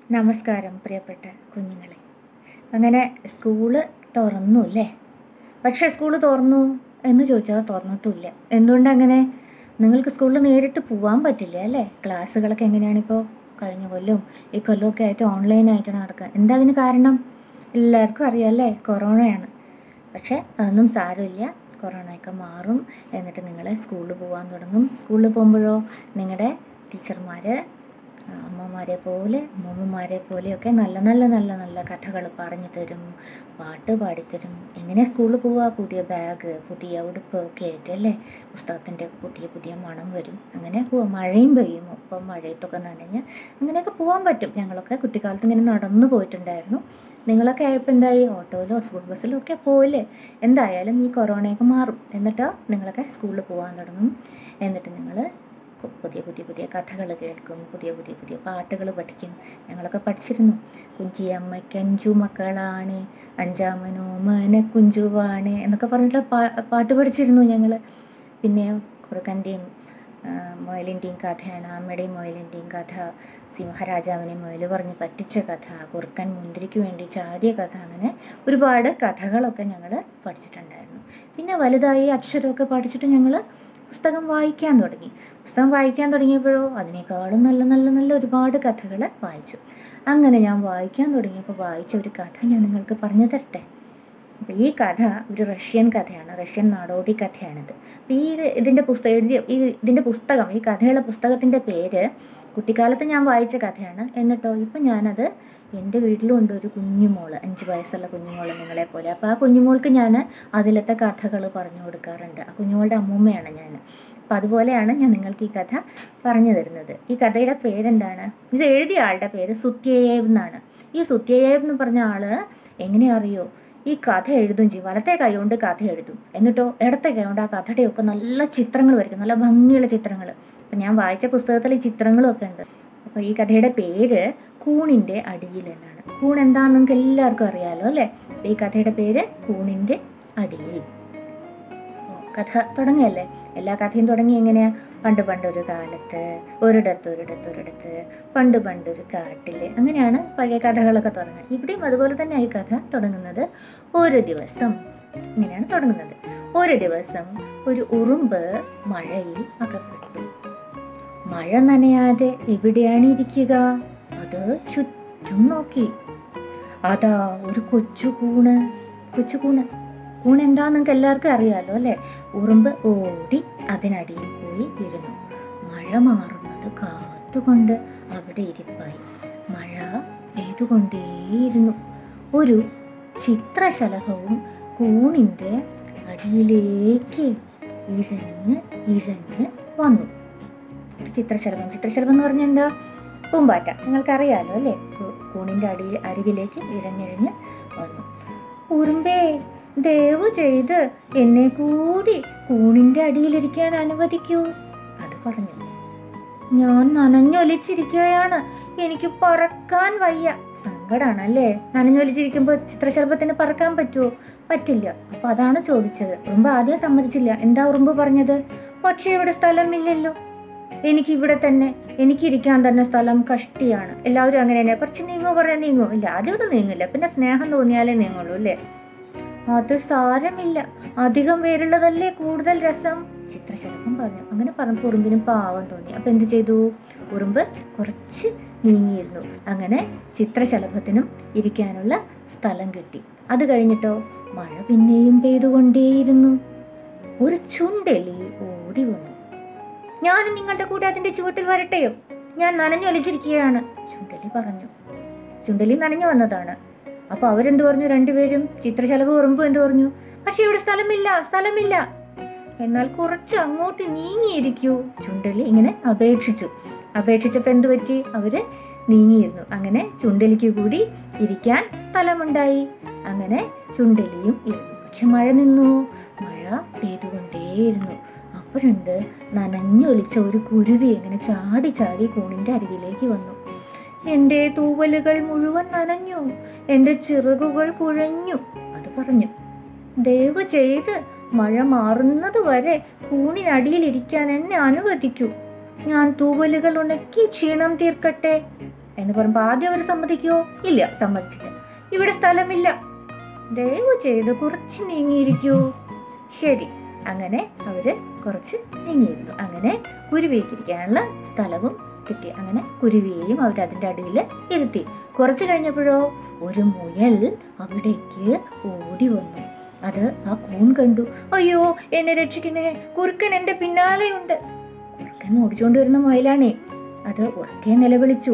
നമസ്കാരം പ്രിയപ്പെട്ട കുഞ്ഞുങ്ങളെ അങ്ങനെ സ്കൂള് തുറന്നു അല്ലേ പക്ഷേ സ്കൂള് തുറന്നു എന്ന് ചോദിച്ചാൽ തുറന്നിട്ടില്ല എന്തുകൊണ്ടങ്ങനെ നിങ്ങൾക്ക് സ്കൂളിൽ നേരിട്ട് പോകാൻ പറ്റില്ല അല്ലേ ക്ലാസ്സുകളൊക്കെ എങ്ങനെയാണിപ്പോൾ കഴിഞ്ഞ കൊല്ലവും ഈ കൊല്ലമൊക്കെ ആയിട്ട് ഓൺലൈനായിട്ടാണ് നടക്കുക എന്താ അതിന് കാരണം എല്ലാവർക്കും അറിയാം അല്ലേ കൊറോണയാണ് പക്ഷേ അതൊന്നും സാരമില്ല കൊറോണയൊക്കെ മാറും എന്നിട്ട് നിങ്ങൾ സ്കൂളിൽ പോകാൻ തുടങ്ങും സ്കൂളിൽ പോകുമ്പോഴോ നിങ്ങളുടെ ടീച്ചർമാർ അമ്മമാരെ പോലെ അമ്മൂമ്മമാരെ പോലെയൊക്കെ നല്ല നല്ല നല്ല നല്ല കഥകൾ പറഞ്ഞു തരും പാട്ട് പാടിത്തരും എങ്ങനെ സ്കൂളിൽ പോവുക പുതിയ ബാഗ് പുതിയ ഉടുപ്പ് ഒക്കെ ആയിട്ട് അല്ലേ പുസ്തകത്തിൻ്റെ പുതിയ പുതിയ മണം വരും അങ്ങനെ പോവാം മഴയും പെയ്യും ഒപ്പം മഴയത്തൊക്കെ നനഞ്ഞ് അങ്ങനെയൊക്കെ പോകാൻ പറ്റും ഞങ്ങളൊക്കെ കുട്ടിക്കാലത്ത് ഇങ്ങനെ നടന്നു പോയിട്ടുണ്ടായിരുന്നു നിങ്ങളൊക്കെ ആയപ്പോൾ എന്തായി ഓട്ടോയിലോ സ്കൂൾ ബസ്സിലോ ഒക്കെ പോയില്ലേ എന്തായാലും ഈ കൊറോണയൊക്കെ മാറും എന്നിട്ട് നിങ്ങളൊക്കെ സ്കൂളിൽ പോകാൻ തുടങ്ങും എന്നിട്ട് നിങ്ങൾ പുതിയ പുതിയ പുതിയ കഥകൾ കേൾക്കും പുതിയ പുതിയ പുതിയ പാട്ടുകൾ പഠിക്കും ഞങ്ങളൊക്കെ പഠിച്ചിരുന്നു കുഞ്ചിയമ്മയ്ക്ക് അഞ്ചു മക്കളാണ് അഞ്ചാമനോ മന കുഞ്ചുവാണ് എന്നൊക്കെ പറഞ്ഞിട്ട് പാ പാട്ട് പഠിച്ചിരുന്നു ഞങ്ങൾ പിന്നെ കുറുക്കൻ്റെയും മുയലിൻ്റെയും കഥയാണ് അമ്മയുടെയും മുയലിൻ്റെയും കഥ സിംഹരാജാവിനെ മുയൽ പറഞ്ഞ് പറ്റിച്ച കഥ കുറുക്കൻ മുന്തിരിക്ക് വേണ്ടി ചാടിയ കഥ അങ്ങനെ ഒരുപാട് കഥകളൊക്കെ ഞങ്ങൾ പഠിച്ചിട്ടുണ്ടായിരുന്നു പിന്നെ വലുതായി അക്ഷരമൊക്കെ പഠിച്ചിട്ട് ഞങ്ങൾ പുസ്തകം വായിക്കാൻ തുടങ്ങി പുസ്തകം വായിക്കാൻ തുടങ്ങിയപ്പോഴോ അതിനേക്കാളും നല്ല നല്ല നല്ല ഒരുപാട് കഥകൾ വായിച്ചു അങ്ങനെ ഞാൻ വായിക്കാൻ തുടങ്ങിയപ്പോൾ വായിച്ച ഒരു കഥ ഞാൻ നിങ്ങൾക്ക് പറഞ്ഞു തരട്ടെ അപ്പോൾ ഈ കഥ ഒരു റഷ്യൻ കഥയാണ് റഷ്യൻ നാടോടി കഥയാണിത് അപ്പോൾ ഈ ഇതിൻ്റെ പുസ്തകം എഴുതിയ ഈ ഇതിൻ്റെ പുസ്തകം ഈ കഥയുള്ള പുസ്തകത്തിൻ്റെ പേര് കുട്ടിക്കാലത്ത് ഞാൻ വായിച്ച കഥയാണ് എന്നിട്ടോ ഇപ്പം ഞാനത് എൻ്റെ വീട്ടിലുണ്ട് ഒരു കുഞ്ഞുമോള് അഞ്ച് വയസ്സുള്ള കുഞ്ഞുമോള് നിങ്ങളെ പോലെ അപ്പോൾ ആ കുഞ്ഞുമോൾക്ക് ഞാൻ അതിലത്തെ കഥകൾ പറഞ്ഞു കൊടുക്കാറുണ്ട് ആ കുഞ്ഞുമോളുടെ അമ്മൂമ്മയാണ് ഞാൻ അപ്പോൾ അതുപോലെയാണ് ഞാൻ നിങ്ങൾക്ക് ഈ കഥ പറഞ്ഞു തരുന്നത് ഈ കഥയുടെ പേരെന്താണ് ഇത് എഴുതിയ ആളുടെ പേര് സുത്യയേവ് എന്നാണ് ഈ സുത്യയേവ് എന്ന് പറഞ്ഞ ആള് എങ്ങനെ അറിയോ ഈ കഥ എഴുതും ചെയ്യും വലത്തെ കൈ കൊണ്ട് കഥ എഴുതും എന്നിട്ടോ ഇടത്തെ കൈ കൊണ്ട് ആ കഥയുടെയൊക്കെ നല്ല ചിത്രങ്ങൾ വരയ്ക്കും നല്ല ഭംഗിയുള്ള ചിത്രങ്ങൾ അപ്പം ഞാൻ വായിച്ച പുസ്തകത്തിൽ ഈ ചിത്രങ്ങളും ഒക്കെ ഉണ്ട് അപ്പോൾ ഈ കഥയുടെ പേര് കൂണിൻ്റെ അടിയിൽ എന്നാണ് കൂൺ എന്താണെന്ന് നിങ്ങൾക്ക് എല്ലാവർക്കും അറിയാമല്ലോ അല്ലേ ഈ കഥയുടെ പേര് കൂണിൻ്റെ അടിയിൽ കഥ തുടങ്ങിയല്ലേ എല്ലാ കഥയും തുടങ്ങി എങ്ങനെയാ പണ്ട് പണ്ടൊരു കാലത്ത് ഒരിടത്ത് ഒരിടത്ത് ഒരിടത്ത് പണ്ട് പണ്ടൊരു കാട്ടിൽ അങ്ങനെയാണ് പഴയ കഥകളൊക്കെ തുടങ്ങുന്നത് ഇവിടെയും അതുപോലെ തന്നെ ഈ കഥ തുടങ്ങുന്നത് ഒരു ദിവസം ഇങ്ങനെയാണ് തുടങ്ങുന്നത് ഒരു ദിവസം ഒരു ഉറുമ്പ് മഴയിൽ അകപ്പെട്ടു മഴ നനയാതെ എവിടെയാണ് ഇരിക്കുക അത് ചുറ്റും നോക്കി അതാ ഒരു കൊച്ചു കൂണ് കൊച്ചു കൂണ് കൂൺ എന്താന്ന് നിങ്ങൾക്ക് എല്ലാവർക്കും അറിയാലോ അല്ലേ ഉറുമ്പ് ഓടി അതിനടിയിൽ പോയി ഇരുന്നു മഴ മാറുന്നത് കാത്തുകൊണ്ട് അവിടെ ഇരിപ്പായി മഴ പെയ്തുകൊണ്ടേയിരുന്നു ഒരു ചിത്രശലഭവും കൂണിൻ്റെ അടിയിലേക്ക് ഇഴഞ്ഞ് ഇഴഞ്ഞ് വന്നു ഒരു ചിത്രശലഭം ചിത്രശലഭം എന്ന് പറഞ്ഞാൽ എന്താ പൂമ്പാറ്റ നിങ്ങൾക്കറിയാലോ അല്ലേ കൂണിൻ്റെ അടിയിൽ അരികിലേക്ക് ഇഴഞ്ഞിഴഞ്ഞ് വന്നു ഉറുമ്പേ ദയവ് ചെയ്ത് എന്നെ കൂടി കൂണിൻ്റെ അടിയിലിരിക്കാൻ അനുവദിക്കൂ അത് പറഞ്ഞു ഞാൻ നനഞ്ഞൊലിച്ചിരിക്കുകയാണ് എനിക്ക് പറക്കാൻ വയ്യ സങ്കടാണല്ലേ നനഞ്ഞൊലിച്ചിരിക്കുമ്പോൾ ചിത്രശലഭത്തിന് പറക്കാൻ പറ്റുമോ പറ്റില്ല അപ്പൊ അതാണ് ചോദിച്ചത് ഉറുമ്പ് ആദ്യം സമ്മതിച്ചില്ല എന്താ ഉറുമ്പ് പറഞ്ഞത് പക്ഷേ ഇവിടെ സ്ഥലമില്ലല്ലോ എനിക്ക് ഇവിടെ തന്നെ എനിക്കിരിക്കാൻ തന്നെ സ്ഥലം കഷ്ടിയാണ് എല്ലാവരും അങ്ങനെ തന്നെ കുറച്ച് നീങ്ങോ പറയാൻ നീങ്ങോ ഇല്ല ആദ്യമൊന്നും നീങ്ങില്ല പിന്നെ സ്നേഹം തോന്നിയാലേ നീങ്ങുള്ളൂ അല്ലേ അത് സാരമില്ല അധികം പേരുള്ളതല്ലേ കൂടുതൽ രസം ചിത്രശലഭം പറഞ്ഞു അങ്ങനെ പറഞ്ഞപ്പോൾ ഉറുമ്പിനും പാവം തോന്നി അപ്പം എന്ത് ചെയ്തു ഉറുമ്പ് കുറച്ച് നീങ്ങിയിരുന്നു അങ്ങനെ ചിത്രശലഭത്തിനും ഇരിക്കാനുള്ള സ്ഥലം കിട്ടി അത് കഴിഞ്ഞിട്ടോ മഴ പിന്നെയും പെയ്തുകൊണ്ടേയിരുന്നു ഒരു ചുണ്ടെലി ഓടി വന്നു ഞാനും നിങ്ങളുടെ കൂടെ അതിന്റെ ചുവട്ടിൽ വരട്ടെയോ ഞാൻ നനഞ്ഞൊലിച്ചിരിക്കുകയാണ് ചുണ്ടലി പറഞ്ഞു ചുണ്ടലി നനഞ്ഞു വന്നതാണ് അപ്പൊ അവരെന്ത് പറഞ്ഞു രണ്ടുപേരും ചിത്രശലഭ ഉറുമ്പും എന്ത് പറഞ്ഞു പക്ഷെ ഇവിടെ സ്ഥലമില്ല സ്ഥലമില്ല എന്നാൽ കുറച്ച് അങ്ങോട്ട് നീങ്ങിയിരിക്കൂ ചുണ്ടലി ഇങ്ങനെ അപേക്ഷിച്ചു അപേക്ഷിച്ചപ്പോൾ എന്ത് പറ്റി അവര് നീങ്ങിയിരുന്നു അങ്ങനെ ചുണ്ടലിക്ക് കൂടി ഇരിക്കാൻ സ്ഥലമുണ്ടായി അങ്ങനെ ചുണ്ടലിയും ഇരുന്നു പക്ഷെ മഴ നിന്നു മഴ പെയ്തുകൊണ്ടേയിരുന്നു അപ്പോഴുണ്ട് നനഞ്ഞൊലിച്ച ഒരു കുരുവി ഇങ്ങനെ ചാടി ചാടി കൂണിൻ്റെ അരികിലേക്ക് വന്നു എൻ്റെ തൂവലുകൾ മുഴുവൻ നനഞ്ഞു എൻ്റെ ചിറകുകൾ കുഴഞ്ഞു അത് പറഞ്ഞു ദയവ് ചെയ്ത് മഴ മാറുന്നത് വരെ കൂണിനടിയിൽ ഇരിക്കാൻ എന്നെ അനുവദിക്കൂ ഞാൻ തൂവലുകൾ ഉണക്കി ക്ഷീണം തീർക്കട്ടെ എന്ന് പറയുമ്പോൾ ആദ്യം അവർ സമ്മതിക്കുമോ ഇല്ല സമ്മതിച്ചില്ല ഇവിടെ സ്ഥലമില്ല ദയവ് ചെയ്ത് കുറച്ച് നീങ്ങിയിരിക്കൂ ശരി അങ്ങനെ അവർ കുറച്ച് നീങ്ങിയിരുന്നു അങ്ങനെ കുരുവിക്ക് ഇരിക്കാനുള്ള സ്ഥലവും കിട്ടി അങ്ങനെ കുരുവിയെയും അവർ അതിൻ്റെ അടിയിൽ ഇരുത്തി കുറച്ച് കഴിഞ്ഞപ്പോഴോ ഒരു മുയൽ അവിടേക്ക് ഓടി വന്നു അത് ആ കൂൺ കണ്ടു അയ്യോ എന്നെ രക്ഷിക്കണേ കുറുക്കൻ എൻ്റെ പിന്നാലെയുണ്ട് കുറുക്കൻ ഓടിച്ചുകൊണ്ട് വരുന്ന മുയലാണേ അത് ഉറക്കെ നിലവിളിച്ചു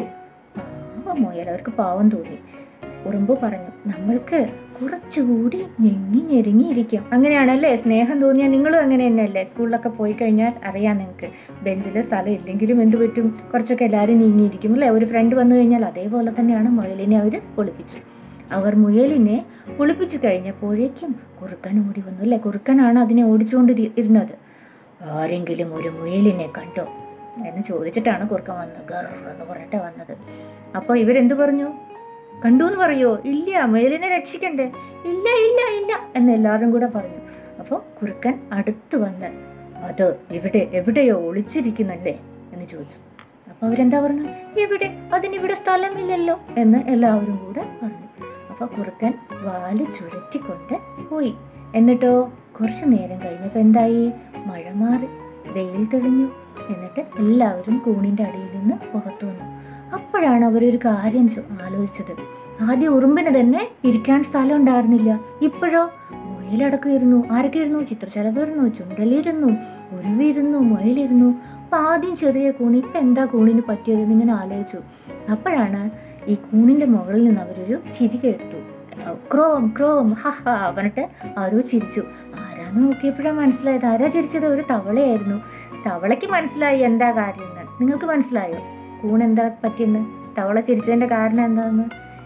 പാവം മുയൽ അവർക്ക് പാവം തോന്നി ഉറുമ്പ് പറഞ്ഞു നമ്മൾക്ക് കുറച്ചുകൂടി ഞെങ്ങി ഞെരുങ്ങിയിരിക്കാം അങ്ങനെയാണല്ലേ സ്നേഹം തോന്നിയാൽ നിങ്ങളും അങ്ങനെ തന്നെയല്ലേ സ്കൂളിലൊക്കെ പോയി കഴിഞ്ഞാൽ അറിയാം നിങ്ങൾക്ക് ബെഞ്ചിൽ സ്ഥലം ഇല്ലെങ്കിലും എന്ത് പറ്റും കുറച്ചൊക്കെ എല്ലാവരും നീങ്ങിയിരിക്കും അല്ലേ ഒരു ഫ്രണ്ട് വന്നു കഴിഞ്ഞാൽ അതേപോലെ തന്നെയാണ് മുയലിനെ അവർ ഒളിപ്പിച്ചു അവർ മുയലിനെ ഒളിപ്പിച്ചു കഴിഞ്ഞപ്പോഴേക്കും കുറുക്കൻ ഓടി വന്നു അല്ലേ കുറുക്കനാണ് അതിനെ ഓടിച്ചുകൊണ്ട് ഇരി- ഇരുന്നത് ആരെങ്കിലും ഒരു മുയലിനെ കണ്ടോ എന്ന് ചോദിച്ചിട്ടാണ് കുറുക്കൻ വന്നത് ഗർ എന്ന് പറഞ്ഞിട്ട് വന്നത് അപ്പോൾ ഇവരെന്ത് പറഞ്ഞു കണ്ടു എന്ന് പറയോ ഇല്ല മുയലിനെ രക്ഷിക്കണ്ടേ ഇല്ല ഇല്ല ഇല്ല എന്ന് എല്ലാവരും കൂടെ പറഞ്ഞു അപ്പോൾ കുറുക്കൻ അടുത്ത് വന്ന് അത് ഇവിടെ എവിടെയോ ഒളിച്ചിരിക്കുന്നല്ലേ എന്ന് ചോദിച്ചു അപ്പോൾ അവരെന്താ പറഞ്ഞു എവിടെ അതിനിവിടെ സ്ഥലമില്ലല്ലോ എന്ന് എല്ലാവരും കൂടെ പറഞ്ഞു അപ്പോൾ കുറുക്കൻ വാല് ചുഴറ്റിക്കൊണ്ട് പോയി എന്നിട്ടോ കുറച്ച് നേരം കഴിഞ്ഞപ്പോൾ എന്തായി മഴ മാറി വെയിൽ തെളിഞ്ഞു എന്നിട്ട് എല്ലാവരും കൂണിൻ്റെ അടിയിൽ നിന്ന് പുറത്തു വന്നു അപ്പോഴാണ് അവരൊരു കാര്യം ചോ- ആലോചിച്ചത് ആദ്യം ഉറുമ്പിന് തന്നെ ഇരിക്കാൻ സ്ഥലം ഉണ്ടായിരുന്നില്ല ഇപ്പോഴോ മുയലടക്കമായിരുന്നു ആരൊക്കെയായിരുന്നു ചിത്രശലഭമായിരുന്നു ചുണ്ടലിരുന്നു ഉരുവിരുന്നു മുയലിരുന്നു അപ്പം ആദ്യം ചെറിയ കൂണ് ഇപ്പം എന്താ കൂണിന് പറ്റിയതെന്ന് ഇങ്ങനെ ആലോചിച്ചു അപ്പോഴാണ് ഈ കൂണിൻ്റെ മുകളിൽ നിന്ന് അവരൊരു ചിരി കേട്ടു ക്രോം ക്രോം ഹ ഹ പറഞ്ഞിട്ട് ആരോ ചിരിച്ചു ആരാന്ന് നോക്കിയപ്പോഴാണ് മനസ്സിലായത് ആരാ ചിരിച്ചത് ഒരു തവളയായിരുന്നു തവളയ്ക്ക് മനസ്സിലായി എന്താ കാര്യം എന്ന് നിങ്ങൾക്ക് മനസ്സിലായോ കൂണ് എന്താ പറ്റിയെന്ന് തവള ചിരിച്ചതിൻ്റെ കാരണം എന്താന്ന്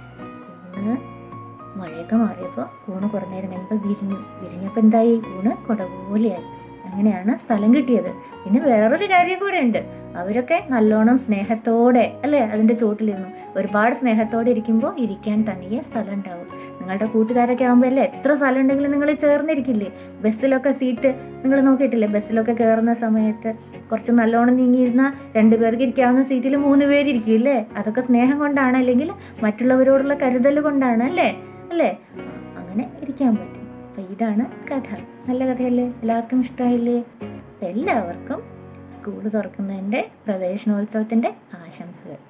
കൂണ് മഴയൊക്കെ മാറിയപ്പോൾ കൂണ് കുറേ നേരം കഴിഞ്ഞപ്പോൾ വിരിഞ്ഞു വിരിഞ്ഞപ്പോൾ എന്തായി കൂണ് കുട പോലെയായി അങ്ങനെയാണ് സ്ഥലം കിട്ടിയത് പിന്നെ വേറൊരു കാര്യം കൂടെ ഉണ്ട് അവരൊക്കെ നല്ലോണം സ്നേഹത്തോടെ അല്ലേ അതിൻ്റെ ചോട്ടിലിരുന്നു ഒരുപാട് സ്നേഹത്തോടെ ഇരിക്കുമ്പോൾ ഇരിക്കാൻ തനിയെ സ്ഥലം ഉണ്ടാവും നിങ്ങളുടെ കൂട്ടുകാരൊക്കെ ആകുമ്പോൾ അല്ലേ എത്ര സ്ഥലം ഉണ്ടെങ്കിലും നിങ്ങൾ ചേർന്നിരിക്കില്ലേ ബസ്സിലൊക്കെ സീറ്റ് നിങ്ങൾ നോക്കിയിട്ടില്ലേ ബസ്സിലൊക്കെ കയറുന്ന സമയത്ത് കുറച്ച് നല്ലോണം നീങ്ങിയിരുന്ന രണ്ടുപേർക്ക് ഇരിക്കാവുന്ന സീറ്റിൽ മൂന്ന് പേരിരിക്കും അല്ലേ അതൊക്കെ സ്നേഹം കൊണ്ടാണ് അല്ലെങ്കിൽ മറ്റുള്ളവരോടുള്ള കരുതൽ കൊണ്ടാണ് അല്ലേ അല്ലേ ആ, അങ്ങനെ ഇരിക്കാൻ പറ്റും അപ്പം ഇതാണ് കഥ നല്ല കഥയല്ലേ എല്ലാവർക്കും ഇഷ്ടമായില്ലേ അപ്പം എല്ലാവർക്കും സ്കൂൾ തുറക്കുന്നതിൻ്റെ പ്രവേശനോത്സവത്തിൻ്റെ ആശംസകൾ